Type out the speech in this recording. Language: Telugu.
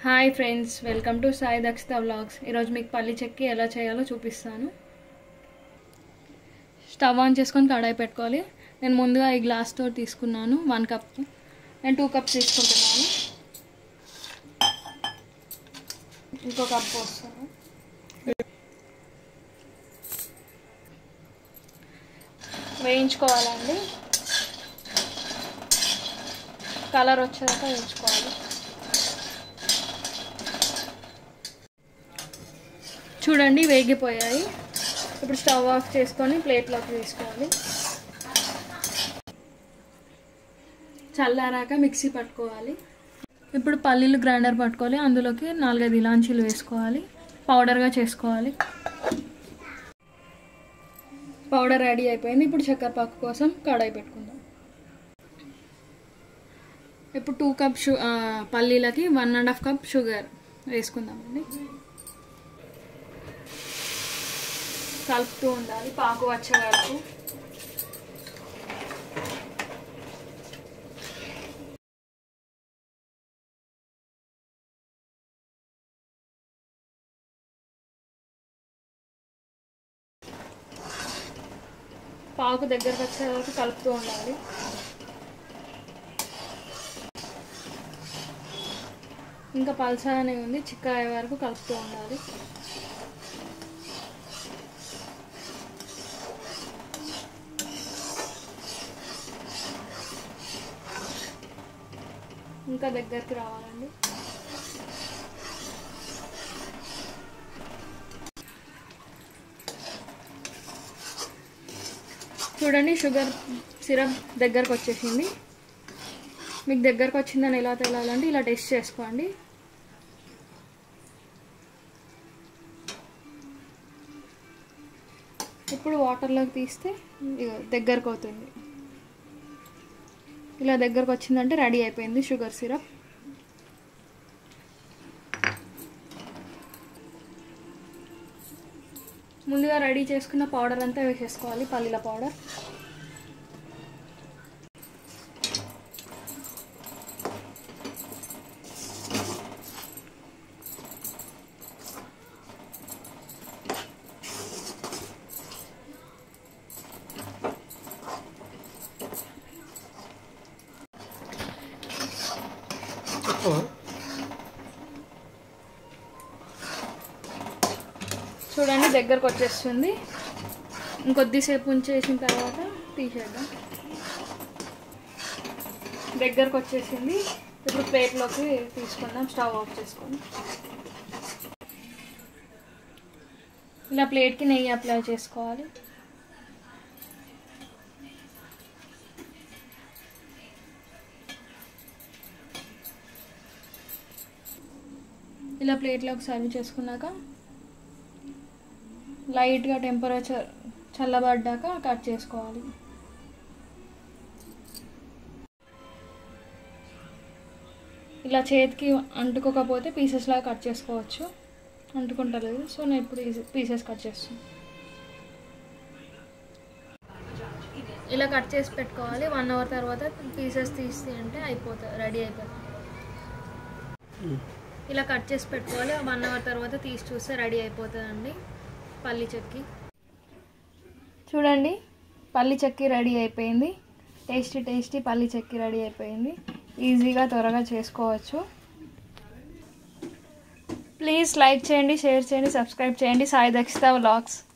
hi friends welcome to Sai Dakshita vlogs ఈరోజు మీకు పల్లి చెక్కి ఎలా చేయాలో చూపిస్తాను స్టవ్ ఆన్ చేసుకొని కడాయి పెట్టుకోవాలి నేను ముందుగా ఈ గ్లాస్తో తీసుకున్నాను వన్ కప్ నేను టూ కప్స్ తీసుకుంటున్నాను ఇంకో కప్ పోస్తాను వేయించుకోవాలండి కలర్ వచ్చేదాకా వేయించుకోవాలి చూడండి వేగిపోయాయి ఇప్పుడు స్టవ్ ఆఫ్ చేసుకొని ప్లేట్లోకి తీసుకోవాలి చల్లారాక మిక్సీ పట్టుకోవాలి ఇప్పుడు పల్లీలు గ్రైండర్ పట్టుకోవాలి అందులోకి నాలుగైదు ఇలాంచీలు వేసుకోవాలి పౌడర్గా చేసుకోవాలి పౌడర్ రెడీ అయిపోయింది ఇప్పుడు చక్కెర పాకు కోసం కడాయి పెట్టుకుందాం ఇప్పుడు టూ కప్ షు పల్లీలకి one and half cup sugar వేసుకుందామండి కలుపుతూ ఉండాలి పాకు వచ్చే వరకు పాకు దగ్గరకు వచ్చే వరకు కలుపుతూ ఉండాలి ఇంకా పల్సానే ఉంది చిక్కాయ వరకు కలుపుతూ ఉండాలి ఇంకా దగ్గరికి రావాలండి చూడండి షుగర్ సిరప్ దగ్గరకు వచ్చేసింది మీకు దగ్గరకు వచ్చిందని ఎలా తేలాలంటే ఇలా టెస్ట్ చేసుకోండి ఇప్పుడు వాటర్లోకి తీస్తే దగ్గరకు అవుతుంది ఇలా దగ్గరకు వచ్చిందంటే రెడీ అయిపోయింది షుగర్ సిరప్ ముందుగా రెడీ చేసుకున్న పౌడర్ అంతా వేసేసుకోవాలి పల్లీల పౌడర్ చూడండి దగ్గరకు వచ్చేస్తుంది ఇంకొద్దిసేపు ఉంచేసిన తర్వాత తీసేద్దాం దగ్గరకు వచ్చేసింది ఇప్పుడు ప్లేట్లోకి తీసుకుందాం స్టవ్ ఆఫ్ చేసుకొని ఇలా ప్లేట్కి నెయ్యి అప్లై చేసుకోవాలి ఇలా ప్లేట్లోకి సర్వ్ చేసుకున్నాక లైట్గా టెంపరేచర్ చల్లబడ్డాక కట్ చేసుకోవాలి ఇలా చేతికి అంటుకోకపోతే పీసెస్ లాగా కట్ చేసుకోవచ్చు అంటుకుంటలేదు సో నేను ఇప్పుడు పీసెస్ కట్ చేస్తాను ఇలా కట్ చేసి పెట్టుకోవాలి వన్ అవర్ తర్వాత పీసెస్ తీసి అంటే అయిపోతుంది రెడీ అయిపోతుంది ఇలా కట్ చేసి పెట్టుకోవాలి వన్ అవర్ తర్వాత తీసి చూస్తే రెడీ అయిపోతుందండి పల్లి చెక్కి చూడండి పల్లి చెక్కి రెడీ అయిపోయింది టేస్టీ టేస్టీ పల్లి చెక్కి రెడీ అయిపోయింది ఈజీగా త్వరగా చేసుకోవచ్చు ప్లీజ్ లైక్ చేయండి షేర్ చేయండి సబ్స్క్రైబ్ చేయండి సాయి దక్షిత వ్లాగ్స్